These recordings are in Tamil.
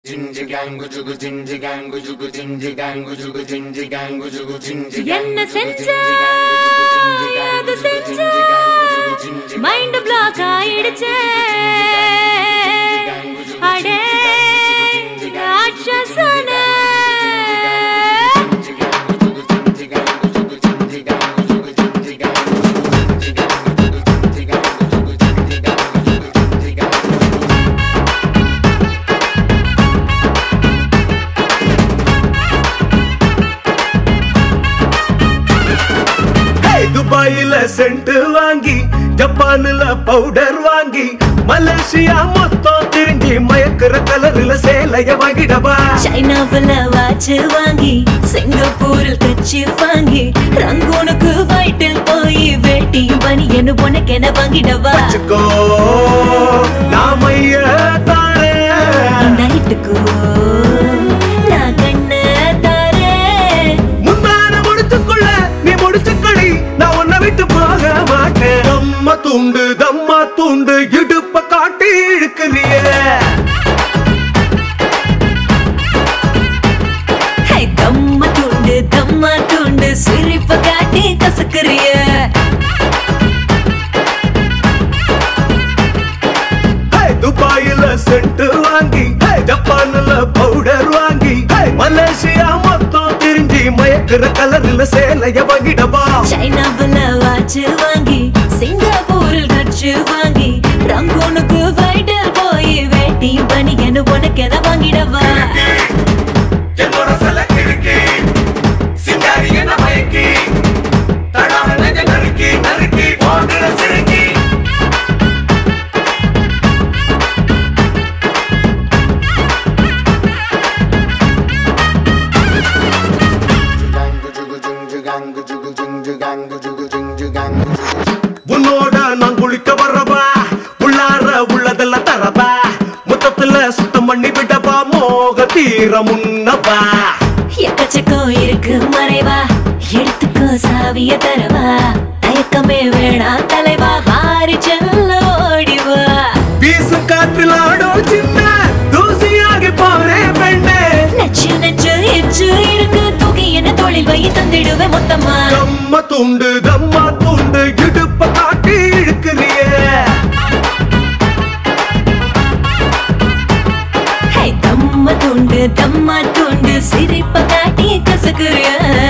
என்ன செஞ்ச அது செஞ்ச மைண்ட் பிளாக் ஆயிடுச்சு அடே ராட்சசன ஹேய், துபாயில சென்ட் வாங்கி ஜப்பான்ல பவுடர் வாங்கி மலேசியா மொத்தம் திரும்பி மயக்கிற கலர்ல சேலைய வாங்கிடவா சைனாவுல வாட்ச் வாங்கி சிங்கப்பூரில் கட்சி வாங்கி ரங்கூனுக்கு வயிற்றில் போய் வேட்டியும் பனியனு உனக்கென வாங்கிடவா வச்சுக்கோ நாமைய தாரே நைட்டுக்கு நான் கண்ண தாரேன் முன்னால முடிச்சுக்குள்ள நீ முடிச்சுக்கடி நான் உன்னை விட்டு போக மாட்டேன் தம்மா துண்டு தம்மா துண்டு இடுப்ப காட்டி இழுக்கிறியே ஹே, தம்ம துண்டு தம்மா துண்டு சிரிப்ப காட்டி கசக்குறிய ஹே, துபாயில சென்ட் வாங்கி ஹே, ஜப்பான்ல பவுடர் வாங்கி ஹே, மலேசியா மொத்தம் திரும்பி மயக்கிற கலர்ல சேலைய வாங்கிடவா சைனாவுல வாட்ச் வாங்கி சிங்கப்பூரில் கட்சி வாங்கி ரங்கூனுக்கு வயிற்றில் போய் வேட்டியும் பனியனு உனக்கென வாங்கிடவா என்னோட செலக்ட் இருக்கு சிங்காரி என்ன மயக்கி தடாம நெஞ்ச நறுக்கி நறுக்கி போடுற சிறுக்கி உன்னோட நான் குளிக்க வரவா உள்ளார உள்ளதெல்லாம் தரவா மொத்தத்துல சுத்தம் பண்ணி விடவா மோக தீர முன்னவா எக்கச்சக்கம் இருக்கு மறைவா எடுத்துக்கோ சாவிய தரவா தயக்கமே வேணாம் தலைவா மாறி செல்ல ஓடிவா வீசும் காற்றில் ஆடும் சின்ன தூசியாகி போறே பெண்ணே நச்சு நச்சு எச்சு இருக்கு தூக்கி என்ன தொழில் வை தந்திடுவேன் மொத்தமா தம்ம துண்டு தம்மா துண்டு இடுப்ப காட்டி இழுக்கிறியே ஹே, தம்ம துண்டு தம்மா துண்டு சிரிப்ப காட்டி கசக்குறிய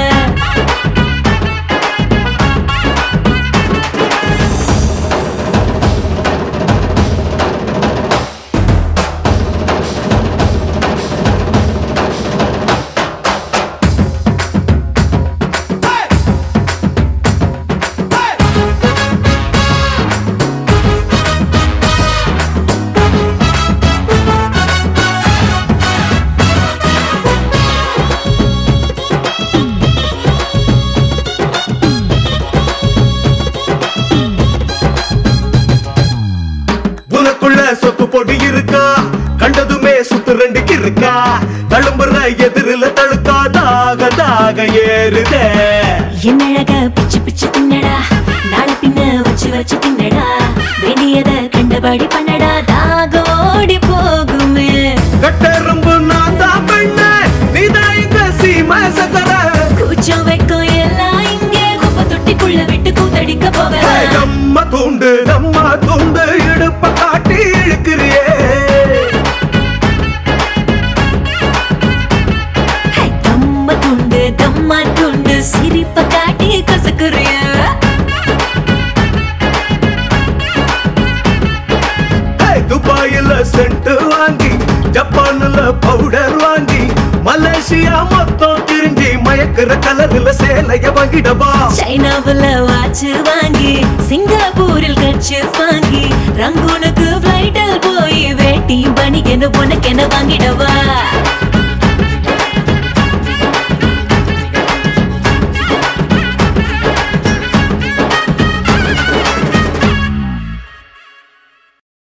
உனக்குள்ள சொத்து பொடி இருக்கா கண்டதுமே சுத்து ரெண்டுக்கு இருக்கா தழும்புற எதிரில தழுக்கா தாக தாக ஏறுதே என்னழக பிச்சு பிச்சு தின்னடா நாளை பின்ன வச்சு வச்சு தின்னடா வேண்டியத கண்டபடி பண்ணடா தாக ஓடி போகுமே கட்டெரும்பு நான் தான் பெண்ண நீதான் இங்க சீம சக்கர கூச்சம் வைக்கும் எல்லாம் இங்கே குப்பை தொட்டிக்குள்ள விட்டு கூத்தடிக்க போகலாம் நம்ம தூண்டு நம்ம தூண்டு இடுப்ப காட்டி இழுக்கிறியே ஹை, தம்ம துண்டு தம்மா துண்டு சிரிப்ப காட்டி கசக்குறிய ஹே, துபாயில சென்ட் வாங்கி ஜப்பான்ல பவுடர் வாங்கி மலேசியா மொத்தம் திரும்பி மயக்கிற கலர்ல சேலைய வாங்கிடவா சைனாவுல வாட்ச் வாங்கி சிங்கப்பூரில் கட்சி வாங்கி ரங்கூனுக்கு பிளைட்டில் போய் வேட்டி பனிக்கென உனக்கென வாங்கிடவா